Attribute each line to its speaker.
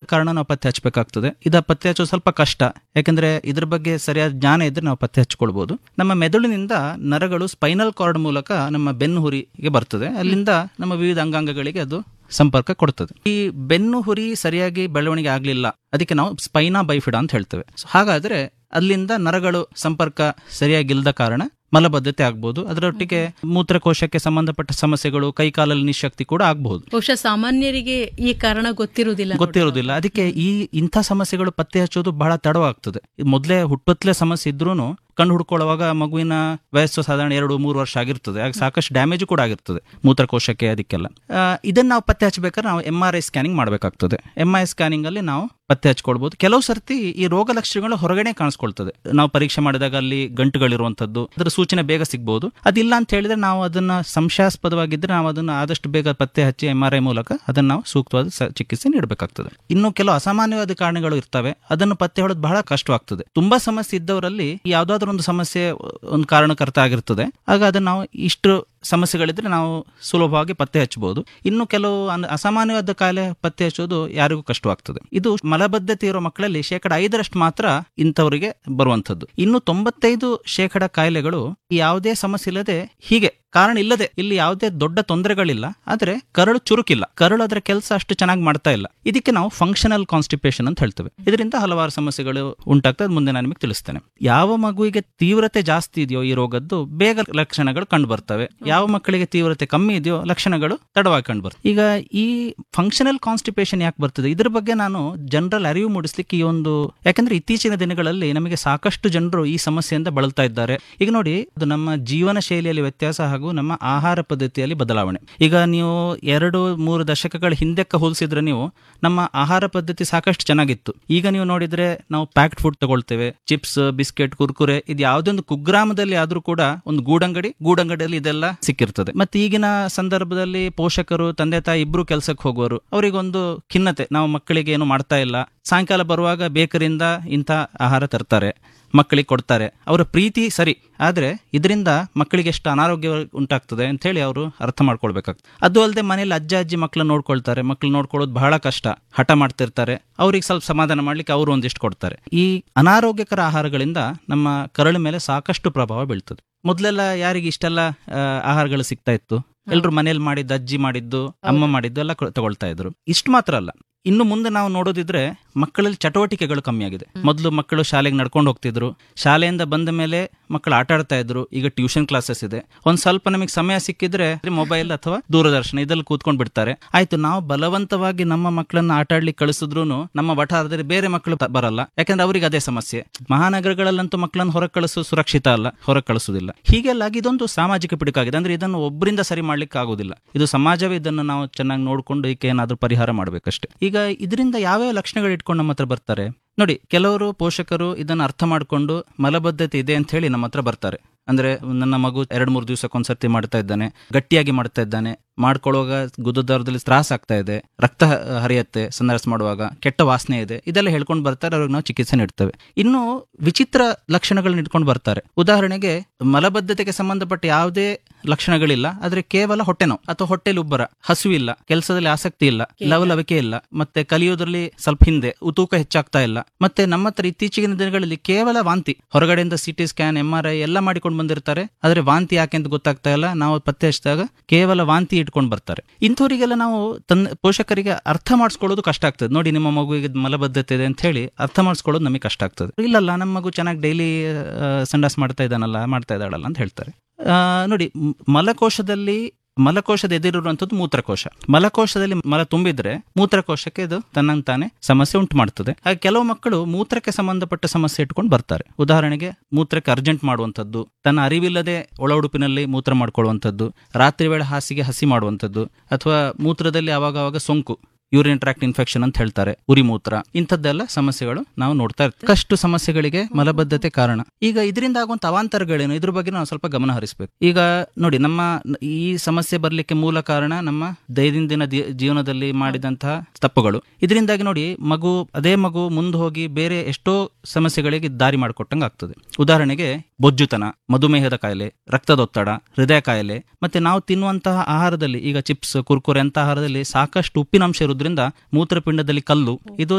Speaker 1: ಕಾರಣ ನಾವು ಪತ್ತೆ ಹಚ್ಚಬೇಕಾಗ್ತದೆ ಇದು ಪತ್ತೆ ಹಚ್ಚೋದು ಸ್ವಲ್ಪ ಕಷ್ಟ ಯಾಕಂದ್ರೆ ಇದ್ರ ಬಗ್ಗೆ ಸರಿಯಾದ ಜ್ಞಾನ ಇದ್ರೆ ನಾವು ಪತ್ತೆ ಹಚ್ಕೊಳ್ಬಹುದು ನಮ್ಮ ಮೆದುಳಿನಿಂದ ನರಗಳು ಸ್ಪೈನಲ್ ಕಾರ್ಡ್ ಮೂಲಕ ನಮ್ಮ ಬೆನ್ನು ಹುರಿಗೆ ಬರ್ತದೆ ಅಲ್ಲಿಂದ ನಮ್ಮ ವಿವಿಧ ಅಂಗಾಂಗಗಳಿಗೆ ಅದು ಸಂಪರ್ಕ ಕೊಡ್ತದೆ ಈ ಬೆನ್ನು ಹುರಿ ಸರಿಯಾಗಿ ಬೆಳವಣಿಗೆ ಆಗಲಿಲ್ಲ ಅದಕ್ಕೆ ನಾವು ಸ್ಪೈನಾ ಬೈಫಿಡ ಅಂತ ಹೇಳ್ತೇವೆ So ಹಾಗಾದ್ರೆ ಅಲ್ಲಿಂದ ನರಗಳು ಸಂಪರ್ಕ ಸರಿಯಾಗಿಲ್ಲದ ಕಾರಣ ಮಲಬದ್ಧತೆ ಆಗ್ಬೋದು ಅದರೊಟ್ಟಿಗೆ ಮೂತ್ರಕೋಶಕ್ಕೆ ಸಂಬಂಧಪಟ್ಟ ಸಮಸ್ಯೆಗಳು ಕೈಕಾಲಲ್ಲಿ ನಿಶಕ್ತಿ ಕೂಡ ಆಗಬಹುದು
Speaker 2: ಬಹುಶಃ ಸಾಮಾನ್ಯರಿಗೆ ಈ ಕಾರಣ ಗೊತ್ತಿರುವುದಿಲ್ಲ ನೋಡಿ.
Speaker 1: ಗೊತ್ತಿರೋದಿಲ್ಲ ಅದಕ್ಕೆ ಈ ಇಂಥ ಸಮಸ್ಯೆಗಳು ಪತ್ತೆ ಹಚ್ಚೋದು ಬಹಳ ತಡವಾಗ್ತದೆ ಮೊದಲೇ ಹುಟ್ಟುತ್ತಲೇ ಸಮಸ್ಯೆ ಇದ್ರೂ ಕಂಡು ಹುಡ್ಕೊಳ್ಳುವಾಗ ಮಗುವಿನ ವಯಸ್ಸು ಸಾಧಾರಣ ಎರಡು ಮೂರು ವರ್ಷ ಆಗಿರ್ತದೆ ಆಗ ಸಾಕಷ್ಟು ಡ್ಯಾಮೇಜ್ ಕೂಡ ಆಗಿರ್ತದೆ ಮೂತ್ರಕೋಶಕ್ಕೆ ಅದಕ್ಕೆಲ್ಲ ಆ, ಇದನ್ನ ನಾವು ಪತ್ತೆ ಹಚ್ಚಬೇಕಾದ್ರೆ ನಾವು ಎಂ ಆರ್ ಐ ಸ್ಕ್ಯಾನಿಂಗ್ ಮಾಡಬೇಕಾಗ್ತದೆ ಎಂ ಐ ಸ್ಕ್ಯಾನಿಂಗ್ ಅಲ್ಲಿ ನಾವು ಪತ್ತೆ ಹಚ್ಕೊಳ್ಬಹುದು ಕೆಲವು ಸರ್ತಿ ಈ ರೋಗ ಲಕ್ಷಣಗಳು ಹೊರಗಡೆ ಕಾಣಿಸ್ಕೊಳ್ತದೆ ನಾವು ಪರೀಕ್ಷೆ ಮಾಡಿದಾಗ ಅಲ್ಲಿ ಗಂಟುಗಳಿರುವಂತದ್ದು ಅದರ ಸೂಚನೆ ಬೇಗ ಸಿಗ್ಬಹುದು ಅದಿಲ್ಲ ಅಂತ ಹೇಳಿದ್ರೆ ನಾವು ಅದನ್ನ ಸಂಶಯಾಸ್ಪದವಾಗಿದ್ರೆ ನಾವು ಅದನ್ನ ಆದಷ್ಟು ಬೇಗ ಪತ್ತೆ ಹಚ್ಚಿ ಎಂ ಆರ್ ಐ ಮೂಲಕ ಅದನ್ನ ನಾವು ಸೂಕ್ತವಾದ ಸ- ಚಿಕಿತ್ಸೆ ನೀಡಬೇಕಾಗ್ತದೆ ಇನ್ನು ಕೆಲವು ಅಸಾಮಾನ್ಯವಾದ ಕಾರಣಗಳು ಇರ್ತವೆ ಅದನ್ನು ಪತ್ತೆ ಹೊಡೋದು ಬಹಳ ಕಷ್ಟವಾಗ್ತದೆ ತುಂಬಾ ಸಮಸ್ಯೆ ಇದ್ದವರಲ್ಲಿ ಯಾವ್ದಾದ್ರು ಒಂದು ಸಮಸ್ಯೆ ಒಂದು ಕಾರಣಕರ್ತ ಆಗಿರ್ತದೆ ಆಗ ಅದನ್ನ ನಾವು ಇಷ್ಟು ಸಮಸ್ಯೆಗಳಿದ್ರೆ ನಾವು ಸುಲಭವಾಗಿ ಪತ್ತೆ ಹಚ್ಚಬಹುದು ಇನ್ನು ಕೆಲವು ಅನ್- ಅಸಾಮಾನ್ಯವಾದ ಕಾಯಿಲೆ ಪತ್ತೆ ಹಚ್ಚೋದು ಯಾರಿಗೂ ಕಷ್ಟವಾಗ್ತದೆ ಇದು ಮಲಬದ್ಧತೆ ಇರೋ ಮಕ್ಕಳಲ್ಲಿ ಶೇಕಡ ಐದರಷ್ಟು ಮಾತ್ರ ಇಂಥವರಿಗೆ ಬರುವಂತದ್ದು ಇನ್ನು ತೊಂಬತ್ತೈದು ಶೇಕಡ ಕಾಯಿಲೆಗಳು ಯಾವುದೇ ಸಮಸ್ಯೆ ಇಲ್ಲದೆ ಹೀಗೆ ಕಾರಣ ಇಲ್ಲದೆ ಇಲ್ಲಿ ಯಾವುದೇ ದೊಡ್ಡ ತೊಂದರೆಗಳಿಲ್ಲ ಆದ್ರೆ ಕರಳು ಚುರುಕಿಲ್ಲ ಕರಳು ಅದರ ಕೆಲಸ ಅಷ್ಟು ಚೆನ್ನಾಗಿ ಮಾಡ್ತಾ ಇಲ್ಲ ಇದಕ್ಕೆ ನಾವು ಫಂಕ್ಷನಲ್ ಕಾನ್ಸ್ಟಿಪೇಷನ್ ಅಂತ ಹೇಳ್ತೇವೆ ಇದರಿಂದ ಹಲವಾರು ಸಮಸ್ಯೆಗಳು ಉಂಟಾಗ್ತದೆ ಮುಂದೆ ನಾನು ನಿಮಗೆ ತಿಳಿಸ್ತೇನೆ ಯಾವ ಮಗುವಿಗೆ ತೀವ್ರತೆ ಜಾಸ್ತಿ ಇದೆಯೋ ಈ ರೋಗದ್ದು ಬೇಗ ಲಕ್ಷಣಗಳು ಕಂಡು ಬರ್ತವೆ ಯಾವ ಮಕ್ಕಳಿಗೆ ತೀವ್ರತೆ ಕಮ್ಮಿ ಇದೆಯೋ ಲಕ್ಷಣಗಳು ತಡವಾಗಿ ಕಂಡು ಬರ್ತವೆ ಈಗ ಈ ಫಂಕ್ಷನಲ್ ಕಾನ್ಸ್ಟಿಪೇಷನ್ ಯಾಕೆ ಬರ್ತದೆ ಇದ್ರ ಬಗ್ಗೆ ನಾನು ಜನರಲ್ ಅರಿವು ಮೂಡಿಸ್ಲಿಕ್ಕೆ ಈ ಒಂದು ಯಾಕಂದ್ರೆ ಇತ್ತೀಚಿನ ದಿನಗಳಲ್ಲಿ ನಮಗೆ ಸಾಕಷ್ಟು ಜನರು ಈ ಸಮಸ್ಯೆಯಿಂದ ಬಳಲ್ತಾ ಇದ್ದಾರೆ ಈಗ ನೋಡಿ ಅದು ನಮ್ಮ ಜೀವನ ಶೈಲಿಯಲ್ಲಿ ವ್ಯತ್ಯಾಸ ಹಾಗೂ ನಮ್ಮ ಆಹಾರ ಪದ್ಧತಿಯಲ್ಲಿ ಬದಲಾವಣೆ ಈಗ ನೀವು ಎರಡು ಮೂರು ದಶಕಗಳ ಹಿಂದಕ್ಕೆ ಹೋಲಿಸಿದ್ರೆ ನೀವು ನಮ್ಮ ಆಹಾರ ಪದ್ಧತಿ ಸಾಕಷ್ಟು ಚೆನ್ನಾಗಿತ್ತು ಈಗ ನೀವು ನೋಡಿದ್ರೆ ನಾವು ಪ್ಯಾಕ್ಡ್ ಫುಡ್ ತಗೊಳ್ತೇವೆ ಚಿಪ್ಸ್ ಬಿಸ್ಕೆಟ್ ಕುರ್ಕುರೆ ಇದು ಯಾವುದೇ ಒಂದು ಕುಗ್ರಾಮದಲ್ಲಿ ಆದ್ರೂ ಕೂಡ ಒಂದು ಗೂಡಂಗಡಿ ಗೂಡಂಗಡಿಯಲ್ಲಿ ಇದೆಲ್ಲ ಸಿಕ್ಕಿರ್ತದೆ ಮತ್ತೆ ಈಗಿನ ಸಂದರ್ಭದಲ್ಲಿ ಪೋಷಕರು ತಂದೆ ತಾಯಿ ಇಬ್ರು ಕೆಲಸಕ್ಕೆ ಹೋಗುವರು ಅವರಿಗೊಂದು ಖಿನ್ನತೆ ನಾವು ಮಕ್ಕಳಿಗೆ ಏನು ಮಾಡ್ತಾ ಇಲ್ಲ ಸಾಯಂಕಾಲ ಬರುವಾಗ ಬೇಕರಿಯಿಂದ ಇಂಥ ಆಹಾರ ತರ್ತಾರೆ ಮಕ್ಕಳಿಗೆ ಕೊಡ್ತಾರೆ ಅವರ ಪ್ರೀತಿ ಸರಿ ಆದ್ರೆ ಇದರಿಂದ ಮಕ್ಕಳಿಗೆ ಎಷ್ಟು ಅನಾರೋಗ್ಯ ಉಂಟಾಗ್ತದೆ ಅಂತ ಹೇಳಿ ಅವರು ಅರ್ಥ ಮಾಡ್ಕೊಳ್ಬೇಕಾಗ್ತದೆ ಅದು ಅಲ್ಲದೆ ಮನೇಲಿ ಅಜ್ಜ ಅಜ್ಜಿ ಮಕ್ಕಳನ್ನ ನೋಡ್ಕೊಳ್ತಾರೆ ಮಕ್ಕಳು ನೋಡ್ಕೊಳ್ಳೋದು ಬಹಳ ಕಷ್ಟ ಹಠ ಮಾಡ್ತಿರ್ತಾರೆ ಅವ್ರಿಗೆ ಸ್ವಲ್ಪ ಸಮಾಧಾನ ಮಾಡ್ಲಿಕ್ಕೆ ಅವರು ಒಂದಿಷ್ಟು ಕೊಡ್ತಾರೆ ಈ ಅನಾರೋಗ್ಯಕರ ಆಹಾರಗಳಿಂದ ನಮ್ಮ ಕರಳ ಮೇಲೆ ಸಾಕಷ್ಟು ಪ್ರಭಾವ ಬೀಳ್ತದೆ ಮೊದಲೆಲ್ಲ ಯಾರಿಗೆ ಇಷ್ಟೆಲ್ಲ ಆ, ಆಹಾರಗಳು ಸಿಗ್ತಾ ಇತ್ತು ಎಲ್ರು ಮನೇಲಿ ಮಾಡಿದ್ದು ಅಜ್ಜಿ ಮಾಡಿದ್ದು ಅಮ್ಮ ಮಾಡಿದ್ದು ಎಲ್ಲ ಕೊ- ತಗೊಳ್ತಾ ಇದ್ರು ಇಷ್ಟು ಮಾತ್ರ ಅಲ್ಲ ಇನ್ನು ಮುಂದೆ ನಾವು ನೋಡೋದಿದ್ರೆ ಮಕ್ಕಳಲ್ಲಿ ಚಟುವಟಿಕೆಗಳು ಕಮ್ಮಿ ಆಗಿದೆ ಮೊದಲು ಮಕ್ಕಳು ಶಾಲೆಗೆ ನಡ್ಕೊಂಡು ಹೋಗ್ತಿದ್ರು ಶಾಲೆಯಿಂದ ಬಂದ ಮೇಲೆ ಮಕ್ಕಳು ಆಟ ಆಡ್ತಾ ಇದ್ರು ಈಗ ಟ್ಯೂಷನ್ ಕ್ಲಾಸಸ್ ಇದೆ ಒಂದ್ ಸ್ವಲ್ಪ ನಮಗೆ ಸಮಯ ಸಿಕ್ಕಿದ್ರೆ ಮೊಬೈಲ್ ಅಥವಾ ದೂರದರ್ಶನ ಇದ್ರಲ್ಲಿ ಕೂತ್ಕೊಂಡು ಬಿಡ್ತಾರೆ ಆಯ್ತು ನಾವು ಬಲವಂತವಾಗಿ ನಮ್ಮ ಮಕ್ಕಳನ್ನ ಆಟ ಆಡ್ಲಿಕ್ಕೆ ಕಳಿಸಿದ್ರು ನಮ್ಮ ವಠಾರದಲ್ಲಿ ಬೇರೆ ಮಕ್ಕಳು ತ- ಬರಲ್ಲ ಯಾಕಂದ್ರೆ ಅವ್ರಿಗೆ ಅದೇ ಸಮಸ್ಯೆ ಮಹಾನಗರಗಳಲ್ಲಂತೂ ಮಕ್ಕಳನ್ನು ಹೊರಗೆ ಕಳಿಸು ಸುರಕ್ಷಿತ ಅಲ್ಲ ಹೊರಗೆ ಕಳಿಸುವುದಿಲ್ಲ ಹೀಗೆಲ್ಲ ಇದೊಂದು ಸಾಮಾಜಿಕ ಪಿಡುಕಾಗಿದೆ ಅಂದ್ರೆ ಇದನ್ನು ಒಬ್ಬರಿಂದ ಸರಿ ಮಾಡ್ಲಿಕ್ಕೆ ಆಗೋದಿಲ್ಲ ಇದು ಸಮಾಜವೇ ಇದನ್ನು ನಾವು ಚೆನ್ನಾಗಿ ನೋಡ್ಕೊಂಡು ಇದಕ್ಕೆ ಏನಾದ್ರೂ ಪರಿಹಾರ ಮಾಡ್ಬೇಕಷ್ಟೇ ಈಗ ಇದರಿಂದ ಯಾವ್ಯಾವ ಲಕ್ಷಣಗಳು ಇಟ್ಕೊಂಡು ನಮ್ಮ ಹತ್ರ ಬರ್ತಾರೆ ನೋಡಿ ಕೆಲವರು ಪೋಷಕರು ಇದನ್ನು ಅರ್ಥ ಮಾಡ್ಕೊಂಡು ಮಲಬದ್ಧತೆ ಇದೆ ಅಂತ ಹೇಳಿ ನಮ್ಮ ಹತ್ರ ಬರ್ತಾರೆ ಅಂದ್ರೆ ನನ್ನ ಮಗು ಎರಡ್ ಮೂರು ದಿವಸಕ್ಕೊಂದ್ಸರ್ತಿ ಮಾಡ್ತಾ ಇದ್ದಾನೆ ಗಟ್ಟಿಯಾಗಿ ಮಾಡ್ತಾ ಇದ್ದಾನೆ ಮಾಡ್ಕೊಳ್ಳುವಾಗ ಗುದದ್ವಾರದಲ್ಲಿ ತ್ರಾಸ ಆಗ್ತಾ ಇದೆ ರಕ್ತ ಹ- ಹರಿಯತ್ತೆ ಸಂದರ್ಶ ಮಾಡುವಾಗ ಕೆಟ್ಟ ವಾಸನೆ ಇದೆ ಇದೆಲ್ಲ ಹೇಳ್ಕೊಂಡು ಬರ್ತಾರೆ ಅವ್ರಿಗೆ ನಾವು ಚಿಕಿತ್ಸೆ ನೀಡ್ತೇವೆ ಇನ್ನು ವಿಚಿತ್ರ ಲಕ್ಷಣಗಳನ್ನ ಇಟ್ಕೊಂಡು ಬರ್ತಾರೆ ಉದಾಹರಣೆಗೆ ಮಲಬದ್ಧತೆಗೆ ಸಂಬಂಧಪಟ್ಟ ಯಾವುದೇ ಲಕ್ಷಣಗಳಿಲ್ಲ ಆದ್ರೆ ಕೇವಲ ಹೊಟ್ಟೆ ನೋವು ಅಥವಾ ಹೊಟ್ಟೆಲಿ ಉಬ್ಬರ ಹಸುವಿಲ್ಲ ಕೆಲಸದಲ್ಲಿ ಆಸಕ್ತಿ ಇಲ್ಲ ಲವಲವಿಕೆ ಇಲ್ಲ ಮತ್ತೆ ಕಲಿಯೋದ್ರಲ್ಲಿ ಸ್ವಲ್ಪ ಹಿಂದೆ ತೂಕ ಹೆಚ್ಚಾಗ್ತಾ ಇಲ್ಲ ಮತ್ತೆ ನಮ್ಮ ಹತ್ರ ಇತ್ತೀಚಿನ ದಿನಗಳಲ್ಲಿ ಕೇವಲ ವಾಂತಿ ಹೊರಗಡೆಯಿಂದ CT scan M R I ಎಲ್ಲ ಮಾಡಿಕೊಂಡು ಬಂದಿರ್ತಾರೆ ಆದ್ರೆ ವಾಂತಿ ಯಾಕೆ ಅಂತ ಗೊತ್ತಾಗ್ತಾ ಇಲ್ಲ ನಾವು ಪತ್ತೆ ಹಚ್ಚಿದಾಗ ಕೇವಲ ವಾಂತಿ ಇಟ್ಕೊಂಡು ಬರ್ತಾರೆ ಇಂಥವರಿಗೆಲ್ಲ ನಾವು ತನ್ನ ಪೋಷಕರಿಗೆ ಅರ್ಥ ಮಾಡಿಸ್ಕೊಳ್ಳೋದು ಕಷ್ಟ ಆಗ್ತದೆ ನೋಡಿ ನಿಮ್ಮ ಮಗುವಿಗೆ ಮಲಬದ್ಧತೆ ಇದೆ ಅಂತ ಹೇಳಿ ಅರ್ಥ ಮಾಡಿಸ್ಕೊಳ್ಳೋದು ನಮಗೆ ಕಷ್ಟ ಆಗ್ತದೆ ಇಲ್ಲಲ್ಲ ನಮ್ಮ ಮಗು ಚೆನ್ನಾಗಿ ಡೈಲಿ ಸಂಡಾಸ್ ಮಾಡ್ತಾ ಇದ್ದಾನಲ್ಲ ಮಾಡ್ತಾ ಇದ್ದಾಳಲ್ಲ ಅಂತ ಹೇಳ್ತಾರೆ ಆ, ನೋಡಿ ಮ್- ಮಲಕೋಶದಲ್ಲಿ ಮಲಕೋಶದ ಎದುರಿರುವಂಥದ್ದು ಮೂತ್ರಕೋಶ ಮಲಕೋಶದಲ್ಲಿ ಮಲ ತುಂಬಿದ್ರೆ ಮೂತ್ರಕೋಶಕ್ಕೆ ಇದು ತನ್ನಂಗ್ ತಾನೇ ಸಮಸ್ಯೆ ಉಂಟು ಮಾಡ್ತದೆ ಹಾಗೆ ಕೆಲವು ಮಕ್ಕಳು ಮೂತ್ರಕ್ಕೆ ಸಂಬಂಧಪಟ್ಟ ಸಮಸ್ಯೆ ಇಟ್ಕೊಂಡು ಬರ್ತಾರೆ ಉದಾಹರಣೆಗೆ ಮೂತ್ರಕ್ಕೆ ಅರ್ಜೆಂಟ್ ಮಾಡುವಂಥದ್ದು ತನ್ನ ಅರಿವಿಲ್ಲದೆ ಒಳ ಉಡುಪಿನಲ್ಲಿ ಮೂತ್ರ ಮಾಡ್ಕೊಳ್ಳುವಂಥದ್ದು ರಾತ್ರಿ ವೇಳೆ ಹಾಸಿಗೆ ಹಸಿ ಮಾಡುವಂಥದ್ದು ಅಥವಾ ಮೂತ್ರದಲ್ಲಿ ಅವಾಗ ಅವಾಗ ಸೋಂಕು ಯೂರಿನ್ ಟ್ರಾಕ್ಟ್ ಇನ್ಫೆಕ್ಷನ್ ಅಂತ ಹೇಳ್ತಾರೆ ಉರಿ ಮೂತ್ರ ಇಂಥದ್ದೆಲ್ಲ ಸಮಸ್ಯೆಗಳು ನಾವು ನೋಡ್ತಾ ಇರ್ತೀವಿ ಸಾಕಷ್ಟು ಸಮಸ್ಯೆಗಳಿಗೆ ಮಲಬದ್ಧತೆ ಕಾರಣ ಈಗ ಇದರಿಂದ ಆಗುವಂತ ಅವಾಂತರಗಳೇನು ಇದ್ರ ಬಗ್ಗೆ ನಾವು ಸ್ವಲ್ಪ ಗಮನ ಹರಿಸಬೇಕು ಈಗ ನೋಡಿ ನಮ್ಮ ಈ ಸಮಸ್ಯೆ ಬರ್ಲಿಕ್ಕೆ ಮೂಲ ಕಾರಣ ನಮ್ಮ ದೈನಂದಿನ ದಿ- ಜೀವನದಲ್ಲಿ ಮಾಡಿದಂತಹ ತಪ್ಪುಗಳು ಇದರಿಂದಾಗಿ ನೋಡಿ ಮಗು ಅದೇ ಮಗು ಮುಂದೆ ಹೋಗಿ ಬೇರೆ ಎಷ್ಟೋ ಸಮಸ್ಯೆಗಳಿಗೆ ದಾರಿ ಮಾಡಿಕೊಟ್ಟಂಗೆ ಆಗ್ತದೆ ಉದಾಹರಣೆಗೆ ಬೊಜ್ಜುತನ ಮಧುಮೇಹದ ಕಾಯಿಲೆ ರಕ್ತದೊತ್ತಡ ಹೃದಯ ಕಾಯಿಲೆ ಮತ್ತೆ ನಾವು ತಿನ್ನುವಂತಹ ಆಹಾರದಲ್ಲಿ ಈಗ ಚಿಪ್ಸ್ ಕುರ್ಕುರೆ ಅಂತ ಆಹಾರದಲ್ಲಿ ಸಾಕಷ್ಟು ಉಪ್ಪಿನಾಂಶ ಇರೋದ್ರಿಂದ ಮೂತ್ರಪಿಂಡದಲ್ಲಿ ಕಲ್ಲು ಇದು